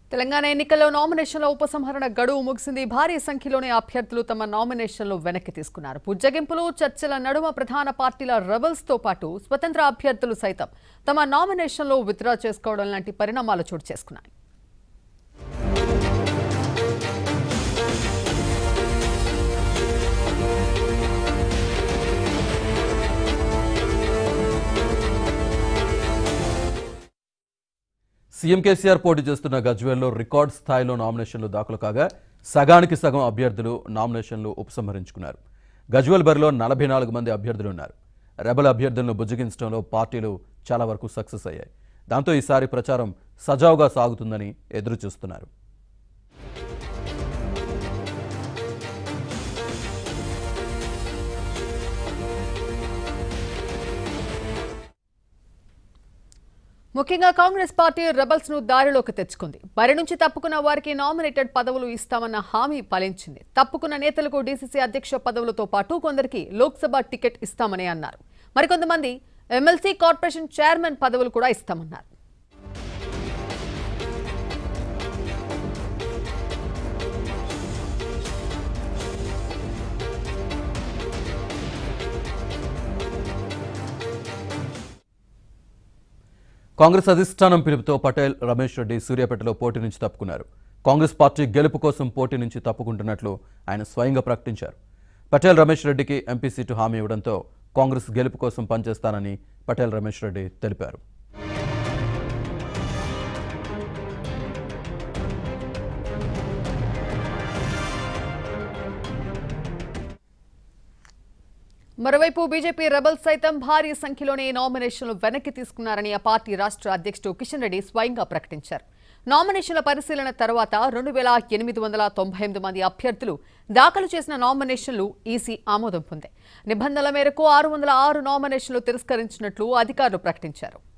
తెలంగాణ ఎన్నికల్లో నామినేషన్ల ఉపసంహరణ గడువు ముగిసింది భారీ సంఖ్యలోనే అభ్యర్థులు తమ నామినేషన్లు వెనక్కి తీసుకున్నారు బుజ్జగింపులు చర్చల నడుమ ప్రధాన పార్టీల రెబల్స్ తో పాటు స్వతంత్ర అభ్యర్థులు సైతం తమ నామినేషన్లు విత్డ్రా చేసుకోవడం లాంటి పరిణామాలు చోటు చేసుకున్నాయి సీఎం కేసీఆర్ పోటీ చేస్తున్న గజ్వేల్లో రికార్డ్ స్థాయిలో నామినేషన్లు దాఖలు కాగా సగానికి సగం అభ్యర్థులు నామినేషన్లు ఉపసంహరించుకున్నారు గజ్వేల్ బరిలో నలభై నాలుగు మంది అభ్యర్థులు ఉన్నారు రెబల్ అభ్యర్థులను బుజ్జగించడంలో పార్టీలు చాలా వరకు సక్సెస్ అయ్యాయి దాంతో ఈసారి ప్రచారం సజావుగా సాగుతుందని ఎదురు చూస్తున్నారు ముఖ్యంగా కాంగ్రెస్ పార్టీ రెబల్స్ ను దారిలోకి తెచ్చుకుంది బరి నుంచి తప్పుకున్న వారికి నామినేటెడ్ పదవులు ఇస్తామన్న హామీ ఫలించింది తప్పుకున్న నేతలకు డీసీసీ అధ్యక్ష పదవులతో పాటు కొందరికి లోక్సభ టికెట్ ఇస్తామని అన్నారు మరికొంతమంది ఎమ్మెల్సీ కార్పొరేషన్ చైర్మన్ పదవులు కూడా ఇస్తామన్నారు కాంగ్రెస్ అధిష్టానం పిలుపుతో పటేల్ రమేష్ రెడ్డి సూర్యాపేటలో పోటీ నుంచి తప్పుకున్నారు కాంగ్రెస్ పార్టీ గెలుపు కోసం పోటీ నుంచి తప్పుకుంటున్నట్లు ఆయన స్వయంగా ప్రకటించారు పటేల్ రమేష్ రెడ్డికి ఎంపీ సీటు హామీ ఇవ్వడంతో కాంగ్రెస్ గెలుపు కోసం పనిచేస్తానని పటేల్ రమేష్ రెడ్డి తెలిపారు మరోవైపు బీజేపీ రెబల్స్ సైతం భారీ సంఖ్యలోనే నామినేషన్లు వెనక్కి తీసుకున్నారని ఆ పార్టీ రాష్ట్ర అధ్యక్షుడు కిషన్ రెడ్డి స్వయంగా ప్రకటించారు నామినేషన్ల పరిశీలన తర్వాత రెండు వేల ఎనిమిది వందల తొంభై ఎనిమిది మంది అభ్యర్థులు దాఖలు చేసిన నామినేషన్లు ఈసీ ఆమోదం పొందాయి నిబంధనల మేరకు ఆరు వందల ఆరు నామినేషన్లు తిరస్కరించినట్లు అధికారులు ప్రకటించారు